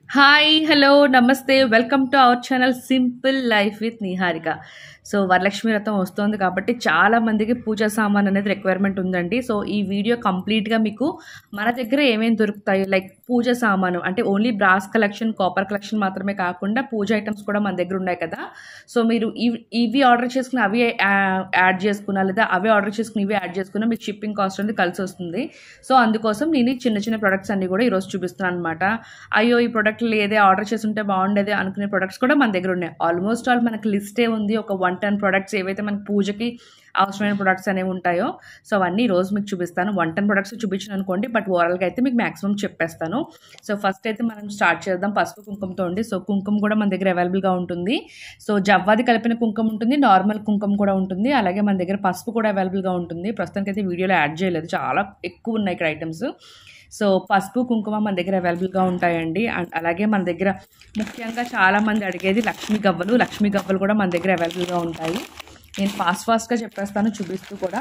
hi hello నమస్తే welcome to our channel simple life with Niharika so Varalakshmi Vratam వస్తుంది కాబట్టి చాలా మందికి పూజా సామాన్ అనేది రిక్వైర్మెంట్ ఉందండి సో ఈ వీడియో కంప్లీట్గా మీకు మన దగ్గర ఏమేమి దొరుకుతాయి లైక్ పూజ సామాను అంటే only brass collection copper collection మాత్రమే కాకుండా పూజ ఐటమ్స్ కూడా మన దగ్గర ఉన్నాయి కదా సో మీరు ఇవి ఇవి ఆర్డర్ చేసుకుని అవి యాడ్ చేసుకున్నా లేదా అవి ఆర్డర్ చేసుకుని ఇవి యాడ్ చేసుకున్నా మీకు షిప్పింగ్ కాస్ట్ అనేది కలిసి వస్తుంది సో అందుకోసం నేను ఈ చిన్న చిన్న ప్రొడక్ట్స్ అన్ని కూడా ఈరోజు చూపిస్తున్నాను అనమాట అయ్యో ఈ ప్రోడక్ట్ లేదే ఆర్డర్ చేసి ఉంటే బాగుండేది అనుకునే ప్రొడక్ట్స్ కూడా మన దగ్గర ఉన్నాయి ఆల్మోస్ట్ ఆల్ మనకి లిస్టే ఉంది ఒక వన్ టెన్ ప్రొడక్ట్స్ ఏవైతే మనకి పూజకి అవసరమైన ప్రొడక్ట్స్ అనేవి ఉంటాయో సో అవన్నీ ఈ రోజు మీకు చూపిస్తాను వన్ టెన్ ప్రొడక్ట్స్ చూపించాను అనుకోండి బట్ ఓవరాల్గా అయితే మీకు మాక్సిమం చెప్పేస్తాను సో ఫస్ట్ అయితే మనం స్టార్ట్ చేద్దాం పసుపు కుంకుమతో ఉండి సో కుంకుమ కూడా మన దగ్గర అవైలబుల్గా ఉంటుంది సో జవ్వాది కలిపిన కుంకుమ ఉంటుంది నార్మల్ కుంకుమ కూడా ఉంటుంది అలాగే మన దగ్గర పసుపు కూడా అవైలబుల్గా ఉంటుంది ప్రస్తుతానికి అయితే వీడియోలో యాడ్ చేయలేదు చాలా ఎక్కువ ఉన్నాయి ఇక్కడ ఐటమ్స్ సో పసుపు కుంకుమ మన దగ్గర అవైలబుల్గా ఉంటాయండి అండ్ అలాగే మన దగ్గర ముఖ్యంగా చాలామంది అడిగేది లక్ష్మీ గవ్వలు లక్ష్మీ గవ్వలు కూడా మన దగ్గర అవైలబుల్గా ఉంటాయి నేను ఫాస్ట్ ఫాస్ట్గా చెప్పేస్తాను చూపిస్తూ కూడా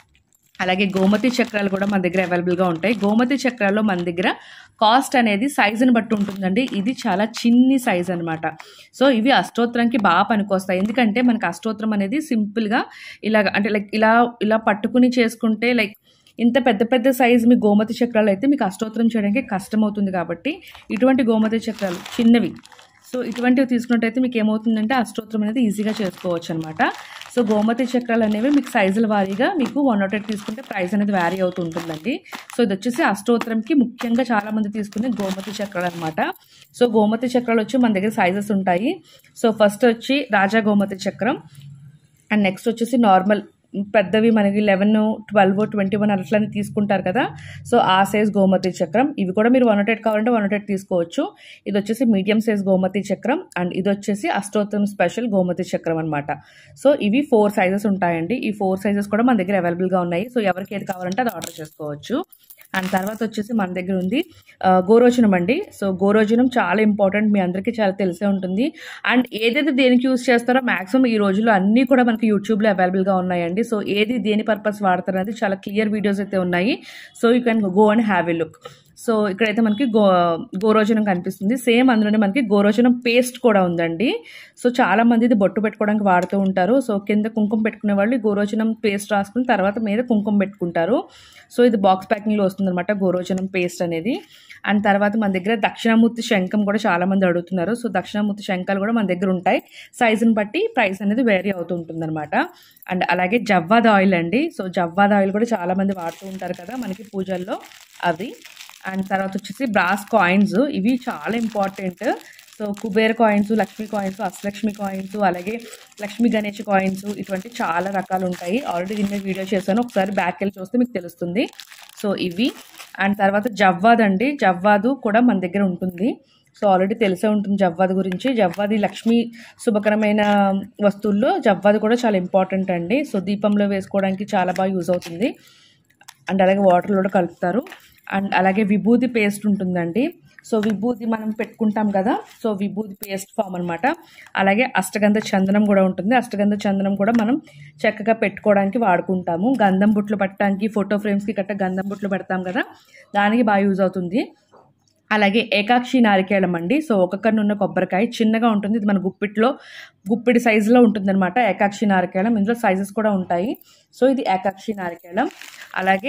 అలాగే గోమతి చక్రాలు కూడా మన దగ్గర అవైలబుల్గా ఉంటాయి గోమతి చక్రాల్లో మన దగ్గర కాస్ట్ అనేది సైజుని బట్టి ఉంటుందండి ఇది చాలా చిన్ని సైజ్ అనమాట సో ఇవి అష్టోత్తరంకి బాగా పనికొస్తాయి ఎందుకంటే మనకి అష్టోత్తరం అనేది సింపుల్గా ఇలాగ అంటే లైక్ ఇలా ఇలా పట్టుకుని చేసుకుంటే లైక్ ఇంత పెద్ద పెద్ద సైజ్ మీ గోమతి చక్రాలు అయితే మీకు అష్టోత్తరం చేయడానికి కష్టమవుతుంది కాబట్టి ఇటువంటి గోమతి చక్రాలు చిన్నవి సో ఇటువంటివి తీసుకున్నట్టయితే మీకు ఏమవుతుందంటే అష్టోత్తరం అనేది ఈజీగా చేసుకోవచ్చు అనమాట సో గోమతి చక్రాలు అనేవి మీకు సైజుల వారీగా మీకు వన్ నాట్ ఎయిట్ తీసుకుంటే ప్రైస్ అనేది వ్యారీ అవుతూ ఉంటుందండి సో ఇది వచ్చేసి అష్టోత్తరంకి ముఖ్యంగా చాలా మంది తీసుకునే గోమతి చక్రాలు అనమాట సో గోమతి చక్రాలు వచ్చి మన దగ్గర సైజెస్ ఉంటాయి సో ఫస్ట్ వచ్చి రాజా గోమతి చక్రం అండ్ నెక్స్ట్ వచ్చేసి నార్మల్ పెద్దవి మనకి లెవెన్ ట్వెల్వ్ ట్వంటీ వన్ అట్లని తీసుకుంటారు కదా సో ఆ సైజ్ గోమతి చక్రం ఇవి కూడా మీరు వన్ ఎయిట్ కావాలంటే వన్ ఎయిట్ తీసుకోవచ్చు ఇది వచ్చేసి మీడియం సైజ్ గోమతి చక్రం అండ్ ఇది వచ్చేసి అష్టోత్తరం స్పెషల్ గోమతి చక్రం అనమాట సో ఇవి ఫోర్ సైజెస్ ఉంటాయండి ఈ ఫోర్ సైజెస్ కూడా మన దగ్గర అవైలబుల్గా ఉన్నాయి సో ఎవరికి ఏది కావాలంటే అది ఆర్డర్ చేసుకోవచ్చు అండ్ తర్వాత వచ్చేసి మన దగ్గర ఉంది గోరోజనం అండి సో గోరోజనం చాలా ఇంపార్టెంట్ మీ అందరికీ చాలా తెలిసే ఉంటుంది అండ్ ఏదైతే దేనికి యూస్ చేస్తారో మాక్సిమం ఈ రోజుల్లో అన్నీ కూడా మనకి యూట్యూబ్లో అవైలబుల్గా ఉన్నాయండి సో ఏది దేని పర్పస్ వాడతారు అనేది చాలా క్లియర్ వీడియోస్ అయితే ఉన్నాయి so you can go and have a look so ఇక్కడైతే మనకి గో గోరోజనం కనిపిస్తుంది సేమ్ అందులోనే మనకి గోరోజనం పేస్ట్ కూడా ఉందండి సో చాలా మంది ఇది బొట్టు పెట్టుకోవడానికి వాడుతూ ఉంటారు సో కింద కుంకుమ పెట్టుకునే వాళ్ళు గోరోజనం పేస్ట్ రాసుకుని తర్వాత మీద కుంకుమ పెట్టుకుంటారు సో ఇది బాక్స్ ప్యాకింగ్లో వస్తుంది అనమాట గోరోజనం పేస్ట్ అనేది అండ్ తర్వాత మన దగ్గర దక్షిణామూర్తి శంఖం కూడా చాలా మంది అడుగుతున్నారు సో దక్షిణామూర్తి శంఖాలు కూడా మన దగ్గర ఉంటాయి సైజుని బట్టి ప్రైస్ అనేది వేరీ అవుతూ ఉంటుంది అండ్ అలాగే జవ్వాద్ ఆయిల్ అండి సో జవ్వాద్ ఆయిల్ కూడా చాలా మంది వాడుతూ ఉంటారు కదా మనకి పూజల్లో అవి అండ్ తర్వాత వచ్చేసి బ్రాస్ కాయిన్స్ ఇవి చాలా important so Kuber coins Lakshmi coins Ashtalakshmi coins అలాగే లక్ష్మీ గణేష్ కాయిన్స్ ఇటువంటి చాలా రకాలు ఉంటాయి ఆల్రెడీ దీని వీడియో చేశాను ఒకసారి బ్యాక్ వెళ్ళి చూస్తే మీకు తెలుస్తుంది సో ఇవి అండ్ తర్వాత జవ్వాద్ అండి జవ్వాదు కూడా మన దగ్గర ఉంటుంది సో ఆల్రెడీ తెలిసే ఉంటుంది జవ్వాది గురించి జవ్వాది లక్ష్మీ శుభకరమైన వస్తువుల్లో జవ్వాది కూడా చాలా ఇంపార్టెంట్ అండి సో దీపంలో వేసుకోవడానికి చాలా బాగా యూజ్ అవుతుంది అండ్ అలాగే వాటర్లో కూడా కలుపుతారు అండ్ అలాగే విభూది పేస్ట్ ఉంటుందండి సో విభూది మనం పెట్టుకుంటాం కదా సో విభూది పేస్ట్ ఫామ్ అనమాట అలాగే అష్టగంధ చందనం కూడా ఉంటుంది అష్టగంధ చందనం కూడా మనం చక్కగా పెట్టుకోవడానికి వాడుకుంటాము గంధం బుట్లు పెట్టడానికి ఫోటో ఫ్రేమ్స్కి గట్ట గంధం బుట్లు పెడతాం కదా దానికి బాగా యూజ్ అవుతుంది అలాగే ఏకాక్షి నారికేళం అండి సో ఒక్కొక్క నున్న కొబ్బరికాయ చిన్నగా ఉంటుంది ఇది మన గుప్పిట్లో గుప్పిడి సైజులో ఉంటుందన్నమాట ఏకాక్షి నారికేళం ఇందులో సైజెస్ కూడా ఉంటాయి సో ఇది ఏకాక్షి నారికేళం అలాగే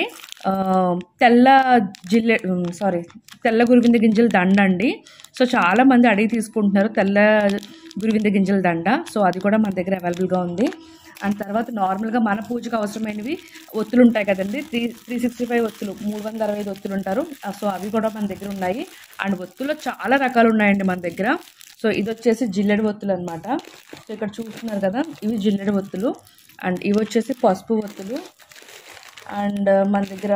తెల్ల జిల్లె సారీ తెల్ల గురువింద గింజల దండ అండి సో చాలా మంది అడిగి తీసుకుంటున్నారు తెల్ల గురువింద గింజల దండ సో అది కూడా మన దగ్గర అవైలబుల్గా ఉంది అండ్ తర్వాత నార్మల్గా మన పూజకు అవసరమైనవి ఒత్తులు ఉంటాయి కదండి త్రీ త్రీ సిక్స్టీ ఫైవ్ ఒత్తులు మూడు వందల అరవై ఐదు ఒత్తులు ఉంటారు సో అవి కూడా మన దగ్గర ఉన్నాయి అండ్ ఒత్తుల్లో చాలా రకాలు ఉన్నాయండి మన దగ్గర సో ఇది వచ్చేసి జిల్లెడు ఒత్తులు అనమాట సో ఇక్కడ చూస్తున్నారు కదా ఇవి జిల్లెడు ఒత్తులు అండ్ ఇవి వచ్చేసి పసుపు ఒత్తులు అండ్ మన దగ్గర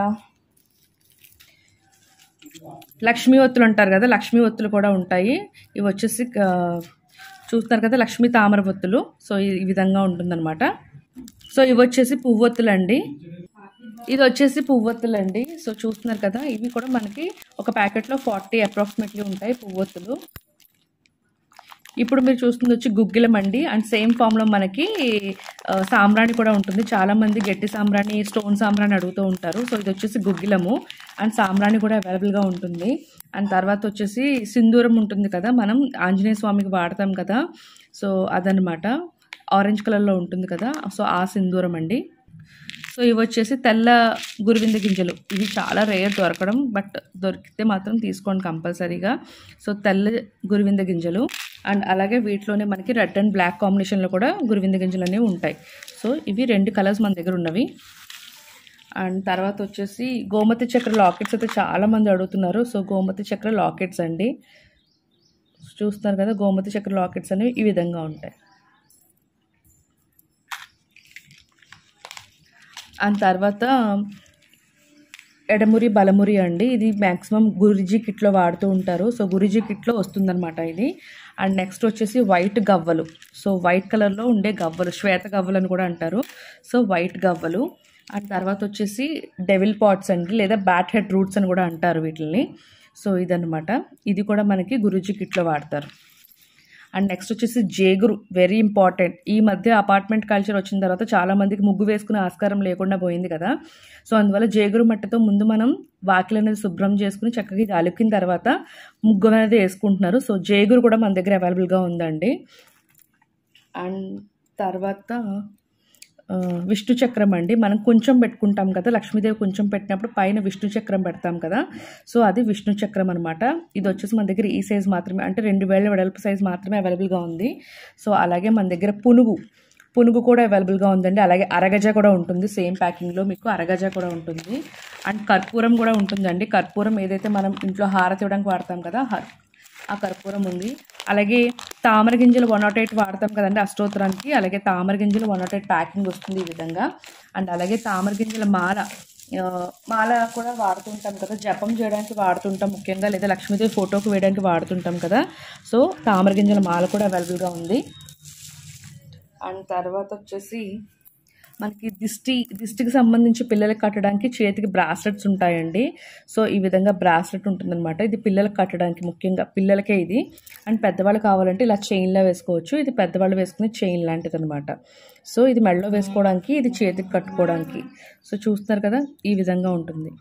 లక్ష్మీ ఒత్తులు అంటారు కదా లక్ష్మీ ఒత్తులు కూడా ఉంటాయి ఇవి వచ్చేసి చూస్తున్నారు కదా లక్ష్మీ తామర ఒత్తులు సో ఈ విధంగా ఉంటుందన్నమాట సో ఇవి వచ్చేసి పువ్వొత్తులు అండి ఇది వచ్చేసి పువ్వొత్తులు అండి సో చూస్తున్నారు కదా ఇవి కూడా మనకి ఒక ప్యాకెట్లో ఫార్టీ అప్రాక్సిమేట్లీ ఉంటాయి పువ్వొత్తులు ఇప్పుడు మీరు చూస్తుంది వచ్చి గుగ్గిలం అండి అండ్ సేమ్ ఫామ్లో మనకి ఆ, సాంబ్రాణి కూడా ఉంటుంది చాలామంది గట్టి సాంబ్రాణి స్టోన్ సాంబ్రాణి అడుగుతూ ఉంటారు సో ఇది వచ్చేసి గుగ్గిలము అండ్ సాంబ్రాణి కూడా అవైలబుల్గా ఉంటుంది అండ్ తర్వాత వచ్చేసి సింధూరం ఉంటుంది కదా మనం ఆంజనేయ స్వామికి వాడతాం కదా సో అదనమాట ఆరెంజ్ కలర్లో ఉంటుంది కదా సో ఆ సింధూరం అండి సో ఇవి వచ్చేసి తెల్ల గురువింద గింజలు ఇవి చాలా రేర్ దొరకడం బట్ దొరికితే మాత్రం తీసుకోండి కంపల్సరీగా సో తెల్ల గురువింద గింజలు అండ్ అలాగే వీటిలోనే మనకి రెడ్ అండ్ బ్లాక్ కాంబినేషన్లో కూడా గురువింద గింజలు అనేవి ఉంటాయి సో ఇవి రెండు కలర్స్ మన దగ్గర ఉన్నవి అండ్ తర్వాత వచ్చేసి గోమతి చక్ర లాకెట్స్ అయితే చాలా మంది అడుగుతున్నారు సో గోమతి చక్ర లాకెట్స్ అండి చూస్తున్నారు కదా గోమతి చక్ర లాకెట్స్ అనేవి ఈ విధంగా ఉంటాయి అండ్ తర్వాత ఎడమురి బలమురి అండి ఇది మ్యాక్సిమం గురిజీ కిట్లో వాడుతూ ఉంటారు సో గురిజీ కిట్లో వస్తుందన్నమాట ఇది అండ్ నెక్స్ట్ వచ్చేసి వైట్ గవ్వలు సో వైట్ కలర్లో ఉండే గవ్వలు శ్వేత గవ్వలు అని కూడా అంటారు సో వైట్ గవ్వలు అండ్ తర్వాత వచ్చేసి డెవిల్ పాట్స్ అండి లేదా బ్యాట్ హెడ్ రూట్స్ అని కూడా అంటారు వీటిని సో ఇదన్నమాట ఇది కూడా మనకి గురుజీ కిట్లో వాడతారు అండ్ నెక్స్ట్ వచ్చేసి జేగురు వెరీ ఇంపార్టెంట్ ఈ మధ్య అపార్ట్మెంట్ కల్చర్ వచ్చిన తర్వాత చాలా మందికి ముగ్గు వేసుకునే ఆస్కారం లేకుండా పోయింది కదా సో అందువల్ల జేగురు మట్టితో ముందు మనం వాకిలు అనేది శుభ్రం చేసుకుని చక్కగా ఇది అలుకిన తర్వాత ముగ్గు అనేది వేసుకుంటున్నారు సో జేగురు కూడా మన దగ్గర అవైలబుల్గా ఉందండి అండ్ తర్వాత ఆ, విష్ణు చక్రం అండి మనం కొంచెం పెట్టుకుంటాం కదా లక్ష్మీదేవి కొంచెం పెట్టినప్పుడు పైన విష్ణు చక్రం పెడతాం కదా సో అది విష్ణు చక్రం అనమాట ఇది వచ్చేసి మన దగ్గర ఈ సైజ్ మాత్రమే అంటే రెండు వేల వెడల్పు సైజ్ మాత్రమే అవైలబుల్గా ఉంది సో అలాగే మన దగ్గర పునుగు పునుగు కూడా అవైలబుల్గా ఉందండి అలాగే అరగజ కూడా ఉంటుంది సేమ్ ప్యాకింగ్లో మీకు అరగజ కూడా ఉంటుంది అండ్ కర్పూరం కూడా ఉంటుందండి కర్పూరం ఏదైతే మనం ఇంట్లో హారతి ఇవ్వడానికి వాడతాం కదా హ- ఆ కర్పూరం ఉంది అలాగే తామర గింజలు వన్ నాట్ ఎయిట్ వాడతాం కదండి అష్టోత్తరానికి అలాగే తామర గింజలు వన్ నాట్ ఎయిట్ ప్యాకింగ్ వస్తుంది ఈ విధంగా అండ్ అలాగే తామర గింజల మాల ఆ, మాల కూడా వాడుతుంటాం కదా జపం చేయడానికి వాడుతుంటాం ముఖ్యంగా లేదా లక్ష్మీదేవి ఫోటోకి వేయడానికి వాడుతుంటాం కదా సో తామర గింజల మాల కూడా అవైలబుల్గా ఉంది అండ్ తర్వాత వచ్చేసి మనకి దిష్టి దిష్టికి సంబంధించి పిల్లలకి కట్టడానికి చేతికి బ్రాస్లెట్స్ ఉంటాయండి సో ఈ విధంగా బ్రాస్లెట్ ఉంటుందన్నమాట ఇది పిల్లలకి కట్టడానికి ముఖ్యంగా పిల్లలకే ఇది అండ్ పెద్దవాళ్ళు కావాలంటే ఇలా చైన్లో వేసుకోవచ్చు ఇది పెద్దవాళ్ళు వేసుకునే చైన్ లాంటిది అనమాట సో ఇది మెడలో వేసుకోవడానికి ఇది చేతికి కట్టుకోవడానికి సో చూస్తున్నారు కదా ఈ విధంగా ఉంటుంది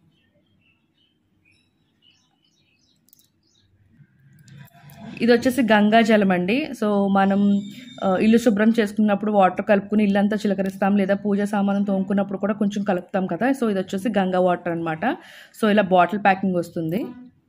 ఇది వచ్చేసి గంగా జలం అండి సో మనం ఆ, ఇల్లు శుభ్రం చేసుకున్నప్పుడు వాటర్ కలుపుకుని ఇల్లంతా చిలకరిస్తాం లేదా పూజ సామానం తోముకున్నప్పుడు కూడా కొంచెం కలుపుతాం కదా సో ఇది వచ్చేసి గంగా వాటర్ అన్నమాట సో ఇలా బాటిల్ ప్యాకింగ్ వస్తుంది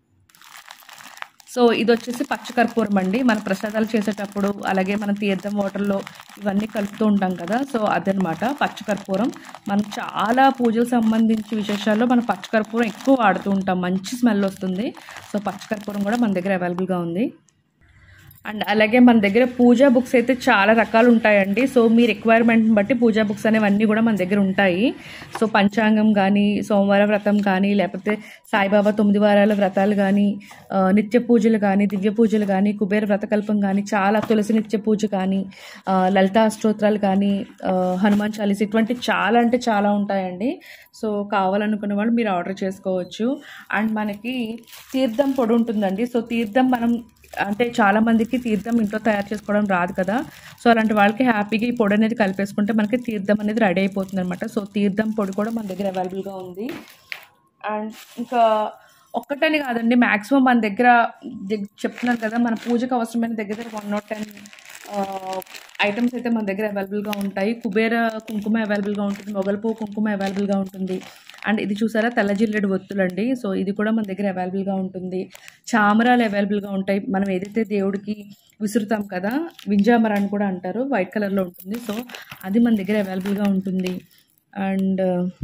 సో ఇది వచ్చేసి పచ్చకర్పూరం అండి మన ప్రసాదాలు చేసేటప్పుడు అలాగే మన తీర్థం వాటర్లో ఇవన్నీ కలుపుతూ ఉంటాం కదా సో అదనమాట పచ్చకర్పూరం మనం చాలా పూజలకు సంబంధించి విశేషాల్లో మనం పచ్చకర్పూరం ఎక్కువ వాడుతూ ఉంటాం మంచి స్మెల్ వస్తుంది సో పచ్చకర్పూరం కూడా మన దగ్గర అవైలబుల్గా ఉంది అండ్ అలాగే మన దగ్గర పూజా బుక్స్ అయితే చాలా రకాలు ఉంటాయండి సో మీ రిక్వైర్మెంట్ని బట్టి పూజా బుక్స్ అనేవి అన్నీ కూడా మన దగ్గర ఉంటాయి సో పంచాంగం కానీ సోమవార వ్రతం కానీ లేకపోతే సాయిబాబా తొమ్మిది వారాల వ్రతాలు కానీ ఆ, నిత్య పూజలు కానీ దివ్య పూజలు కానీ కుబేర వ్రతకల్పం కానీ చాలా తులసి నిత్య పూజ కానీ ఆ, లలితా అష్టోత్రాలు కానీ ఆ, హనుమాన్ చాలీస్ ఇటువంటి చాలా అంటే చాలా ఉంటాయండి సో కావాలనుకున్న వాళ్ళు మీరు ఆర్డర్ చేసుకోవచ్చు అండ్ మనకి తీర్థం పొడి ఉంటుందండి సో తీర్థం మనం అంటే చాలా మందికి తీర్థం ఇంట్లో తయారు చేసుకోవడం రాదు కదా సో అలాంటి వాళ్ళకి హ్యాపీగా ఈ పొడి అనేది కలిపేసుకుంటే మనకి తీర్థం అనేది రెడీ అయిపోతుంది అనమాట సో తీర్థం పొడి కూడా మన దగ్గర అవైలబుల్గా ఉంది అండ్ ఇంకా ఒక్కటని కాదండి మ్యాక్సిమం మన దగ్గర ది- చెప్తున్నాను కదా మన పూజకు అవసరమైన దగ్గర దగ్గర వన్ నాట్ టెన్ ఐటమ్స్ అయితే మన దగ్గర అవైలబుల్గా ఉంటాయి కుబేర కుంకుమ అవైలబుల్గా ఉంటుంది మొగల్పూ కుంకుమ అవైలబుల్గా ఉంటుంది అండ్ ఇది చూసారా తెల్ల జిల్లెడు ఒత్తులండి సో ఇది కూడా మన దగ్గర అవైలబుల్గా ఉంటుంది చామరాలు అవైలబుల్గా ఉంటాయి మనం ఏదైతే దేవుడికి విసురుతాం కదా వింజామర అని కూడా అంటారు వైట్ కలర్లో ఉంటుంది సో అది మన దగ్గర అవైలబుల్గా ఉంటుంది అండ్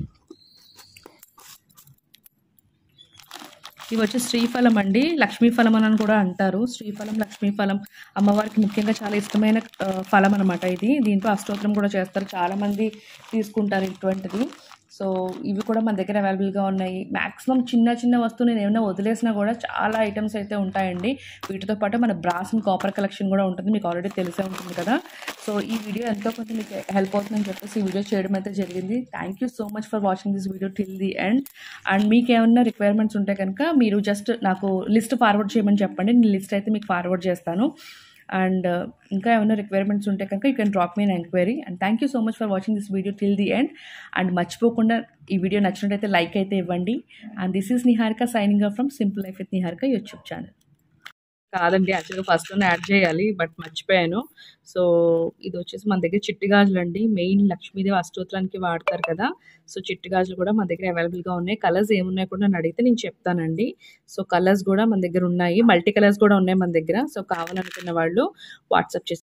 ఇవి వచ్చి శ్రీఫలం అండి లక్ష్మీఫలం అని కూడా అంటారు శ్రీఫలం లక్ష్మీఫలం అమ్మవారికి ముఖ్యంగా చాలా ఇష్టమైన ఆ, ఫలం అనమాట ఇది దీంట్లో అష్టోత్తరం కూడా చేస్తారు చాలా మంది తీసుకుంటారు ఇటువంటిది సో ఇవి కూడా మన దగ్గర అవైలబుల్గా ఉన్నాయి మ్యాక్సిమం చిన్న చిన్న వస్తువు నేను ఏమైనా వదిలేసినా కూడా చాలా ఐటమ్స్ అయితే ఉంటాయండి వీటితో పాటు మన బ్రాస్ అండ్ కాపర్ కలెక్షన్ కూడా ఉంటుంది మీకు ఆల్రెడీ తెలిసే ఉంటుంది కదా సో ఈ వీడియో ఎంతో కొంత మీకు హెల్ప్ అవుతుందని చెప్పేసి ఈ వీడియో చేయడం అయితే జరిగింది thank you so much for watching this video till the end and మీకు ఏమైనా రిక్వైర్మెంట్స్ ఉంటే కనుక మీరు జస్ట్ నాకు లిస్ట్ ఫార్వర్డ్ చేయమని చెప్పండి నేను లిస్ట్ అయితే మీకు ఫార్వర్డ్ చేస్తాను అండ్ ఇంకా ఏమైనా రిక్వైర్మెంట్స్ ఉంటే కనుక you can drop me an enquiry and thank you so much for watching this video till the end and మర్చిపోకుండా ఈ వీడియో నచ్చినట్టయితే లైక్ అయితే ఇవ్వండి and this is Niharika signing from simple life with Niharika YouTube channel కాదండి యాక్చువల్గా ఫస్ట్లోనే add చేయాలి but మర్చిపోయాను సో ఇది వచ్చేసి మన దగ్గర చిట్టి గాజులు అండి మెయిన్ లక్ష్మీదేవి అష్టోత్తరానికి వాడతారు కదా సో చిట్టి గాజులు కూడా మన దగ్గర అవైలబుల్గా ఉన్నాయి కలర్స్ ఏమున్నాయి కూడా నన్ను అడిగితే నేను చెప్తానండి సో కలర్స్ కూడా మన దగ్గర ఉన్నాయి మల్టీ కలర్స్ కూడా ఉన్నాయి మన దగ్గర సో కావాలనుకున్న వాళ్ళు వాట్సాప్ చేసి